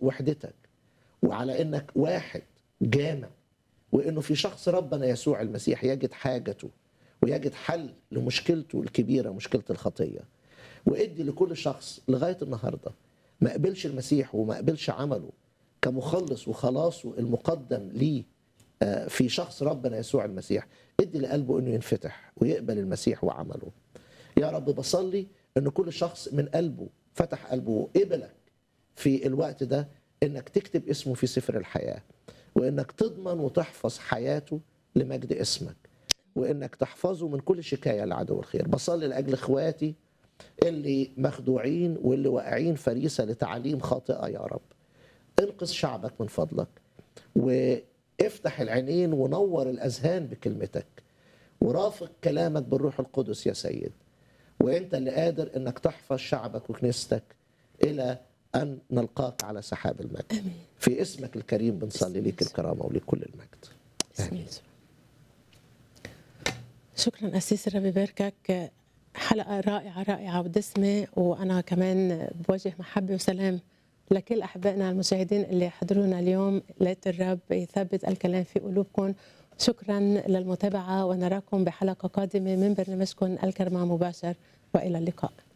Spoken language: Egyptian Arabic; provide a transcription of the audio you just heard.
وحدتك وعلى انك واحد جامع وانه في شخص ربنا يسوع المسيح يجد حاجته ويجد حل لمشكلته الكبيره مشكله الخطيه وادي لكل شخص لغايه النهارده ما قبلش المسيح وما قبلش عمله كمخلص وخلاصه المقدم ليه آه، في شخص ربنا يسوع المسيح ادي لقلبه انه ينفتح ويقبل المسيح وعمله يا رب بصلي ان كل شخص من قلبه فتح قلبه وقبلك في الوقت ده انك تكتب اسمه في سفر الحياه وانك تضمن وتحفظ حياته لمجد اسمك وانك تحفظه من كل شكايه لعدو الخير بصلي لاجل اخواتي اللي مخدوعين واللي واقعين فريسه لتعاليم خاطئه يا رب انقذ شعبك من فضلك وافتح العينين ونور الاذهان بكلمتك ورافق كلامك بالروح القدس يا سيد وانت اللي قادر انك تحفظ شعبك وكنيستك الى ان نلقاك على سحاب المجد امين في اسمك الكريم بنصلي ليك الكرامه وليك كل المجد بسم يسوع. شكرا أسيس الرب يباركك حلقة رائعة رائعة ودسمة وأنا كمان بوجه محبة وسلام لكل أحبائنا المشاهدين اللي حضرونا اليوم ليت الرب يثبت الكلام في قلوبكم شكرا للمتابعة ونراكم بحلقة قادمة من برنامجكم الكرمة مباشر وإلى اللقاء